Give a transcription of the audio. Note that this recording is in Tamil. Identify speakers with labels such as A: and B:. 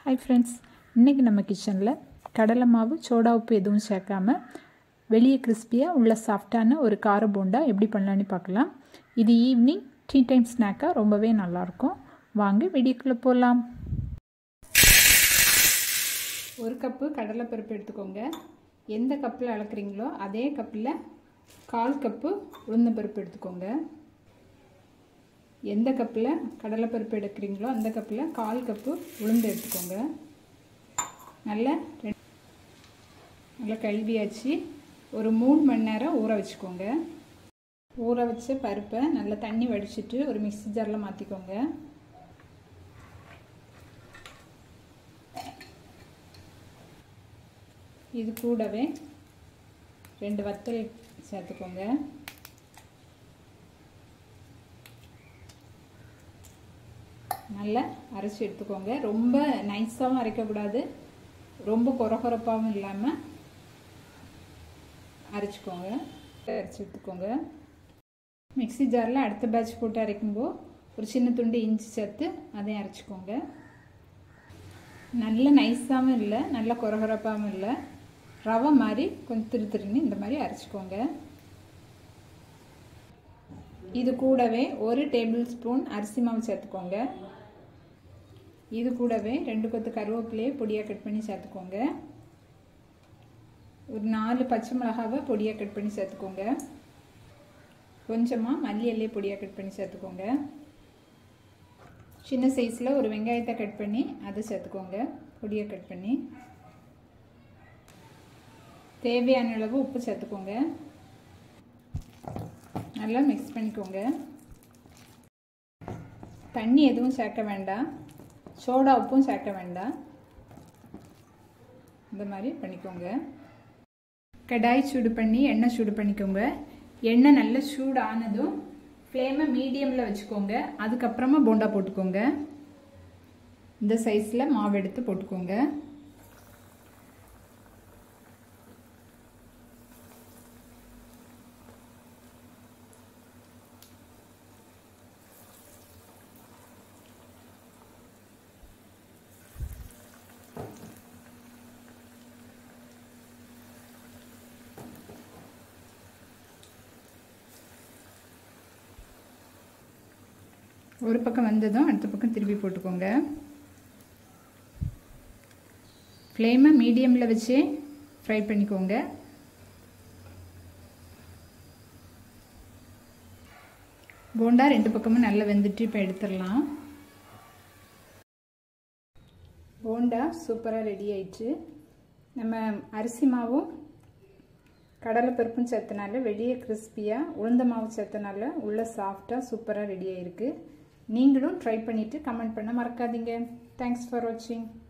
A: ஹாய் ஃப்ரெண்ட்ஸ் இன்றைக்கி நம்ம கிச்சனில் கடலை மாவு சோடா உப்பு எதுவும் சேர்க்காம வெளியே கிறிஸ்பியாக உள்ள சாஃப்டான ஒரு கார போண்டா எப்படி பண்ணலான்னு பார்க்கலாம் இது ஈவினிங் டீ டைம் ஸ்நாக்காக ரொம்பவே நல்லாயிருக்கும் வாங்க வீடியோக்குள்ளே போகலாம் ஒரு கப்பு கடலைப்பருப்பு எடுத்துக்கோங்க எந்த கப்பில் அளக்குறீங்களோ அதே கப்பில் கால் கப்பு உளுந்தம்பருப்பு எடுத்துக்கோங்க எந்த கப்பில் கடலைப்பருப்பு எடுக்கிறீங்களோ அந்த கப்பில் கால் கப்பு உளுந்து எடுத்துக்கோங்க நல்லா நல்லா கழுவியாச்சு ஒரு மூணு மணி நேரம் ஊற வச்சுக்கோங்க ஊற வச்ச பருப்பை நல்லா தண்ணி வடிச்சிட்டு ஒரு மிக்சி ஜாரில் மாற்றிக்கோங்க இது கூடவே ரெண்டு வத்தல் சேர்த்துக்கோங்க நல்லா அரைச்சி எடுத்துக்கோங்க ரொம்ப நைஸாகவும் அரைக்கக்கூடாது ரொம்ப குறகுறப்பாகவும் இல்லாமல் அரைச்சிக்கோங்க அரைச்சி எடுத்துக்கோங்க மிக்சி ஜாரில் அடுத்த பேட்ச் போட்டு அரைக்கும்போது ஒரு சின்ன துண்டு இஞ்சி சேர்த்து அதையும் அரைச்சிக்கோங்க நல்ல நைஸாகவும் இல்லை நல்ல குறகுறப்பாகவும் இல்லை ரவை மாதிரி கொஞ்சம் திரு திருன்னு இந்த மாதிரி அரைச்சிக்கோங்க இது கூடவே ஒரு டேபிள் ஸ்பூன் அரிசி மாவு சேர்த்துக்கோங்க இது கூடவே ரெண்டு கொத்து கருவேப்பிலையை பொடியாக கட் பண்ணி சேர்த்துக்கோங்க ஒரு நாலு பச்சை மிளகாவை பொடியாக கட் பண்ணி சேர்த்துக்கோங்க கொஞ்சமாக மல்லி எல்லையை பொடியாக கட் பண்ணி சேர்த்துக்கோங்க சின்ன சைஸில் ஒரு வெங்காயத்தை கட் பண்ணி அதை சேர்த்துக்கோங்க பொடியாக கட் பண்ணி தேவையான அளவு உப்பு சேர்த்துக்கோங்க நல்லா மிக்ஸ் பண்ணிக்கோங்க தண்ணி எதுவும் சேர்க்க வேண்டாம் சோடா உப்பும் சேர்க்க வேண்டாம் இந்த மாதிரி பண்ணிக்கோங்க கடாய் சூடு பண்ணி எண்ணெய் சூடு பண்ணிக்கோங்க எண்ணெய் நல்லா சூடு ஆனதும் ஃப்ளேமை மீடியமில் வச்சுக்கோங்க அதுக்கப்புறமா போண்டா போட்டுக்கோங்க இந்த சைஸில் மாவு எடுத்து போட்டுக்கோங்க ஒரு பக்கம் வந்ததும் அடுத்த பக்கம் திருப்பி போட்டுக்கோங்க ஃப்ளேமை மீடியமில் வச்சு ஃப்ரை பண்ணிக்கோங்க போண்டா ரெண்டு பக்கமும் நல்லா வெந்துட்டு இப்போ எடுத்துடலாம் போண்டா சூப்பராக ரெடி ஆயிடுச்சு நம்ம அரிசி மாவும் கடலைப்பருப்பும் சேர்த்தனால வெளியே கிறிஸ்பியாக உளுந்த மாவு சேர்த்தனால உள்ளே சாஃப்டாக சூப்பராக ரெடி ஆகிருக்கு நீங்களும் ட்ரை பண்ணிவிட்டு கமெண்ட் பண்ண மறக்காதீங்க தேங்க்ஸ் ஃபார் வாட்சிங்